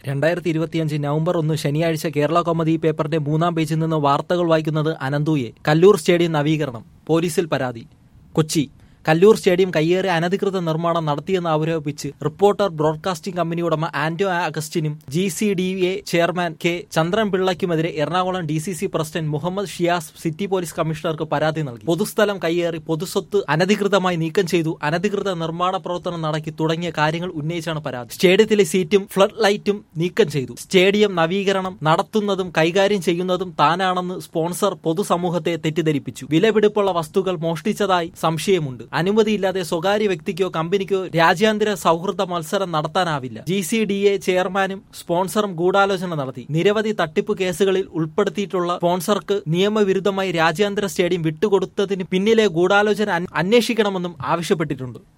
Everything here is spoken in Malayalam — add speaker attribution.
Speaker 1: രണ്ടായിരത്തി ഇരുപത്തിയഞ്ച് നവംബർ ഒന്ന് ശനിയാഴ്ച കേരള കോമഡി പേപ്പറിന്റെ മൂന്നാം പേജിൽ നിന്ന് വാർത്തകൾ വായിക്കുന്നത് അനന്തുയെ കല്ലൂർ സ്റ്റേഡിയം നവീകരണം പോലീസിൽ പരാതി കൊച്ചി കല്ലൂർ സ്റ്റേഡിയം കയ്യേറി അനധികൃത നിർമ്മാണം നടത്തിയെന്ന് ആരോപിച്ച് റിപ്പോർട്ടർ ബ്രോഡ്കാസ്റ്റിംഗ് കമ്പനി ഉടമ ആന്റോ അഗസ്റ്റിനും G C D A chairman K Chandran പിള്ളയ്ക്കുമെതിരെ Ernakulam D C C president Muhammad Shiyas city police കമ്മീഷണർക്ക് പരാതി നൽകി പൊതുസ്ഥലം കയ്യേറി പൊതുസ്വത്ത് അനധികൃതമായി നീക്കം ചെയ്തു അനധികൃത നിർമ്മാണ പ്രവർത്തനം നടക്കി തുടങ്ങിയ കാര്യങ്ങൾ ഉന്നയിച്ചാണ് പരാതി സ്റ്റേഡിയത്തിലെ സീറ്റും ഫ്ലഡ് ലൈറ്റും നീക്കം ചെയ്തു സ്റ്റേഡിയം നവീകരണം നടത്തുന്നതും കൈകാര്യം ചെയ്യുന്നതും താനാണെന്ന് സ്പോൺസർ പൊതുസമൂഹത്തെ തെറ്റിദ്ധരിപ്പിച്ചു വിലപിടിപ്പുള്ള വസ്തുക്കൾ മോഷ്ടിച്ചതായി സംശയമുണ്ട് അനുമതിയില്ലാതെ സ്വകാര്യ വ്യക്തിക്കോ കമ്പനിക്കോ രാജ്യാന്തര സൗഹൃദ മത്സരം നടത്താനാവില്ല ജി സി ഡി എ ചെയർമാനും സ്പോൺസറും ഗൂഢാലോചന നടത്തി നിരവധി തട്ടിപ്പ് കേസുകളിൽ ഉൾപ്പെടുത്തിയിട്ടുള്ള സ്പോൺസർക്ക് നിയമവിരുദ്ധമായി രാജ്യാന്തര സ്റ്റേഡിയം വിട്ടുകൊടുത്തതിന് പിന്നിലെ ഗൂഢാലോചന അന്വേഷിക്കണമെന്നും ആവശ്യപ്പെട്ടിട്ടുണ്ട്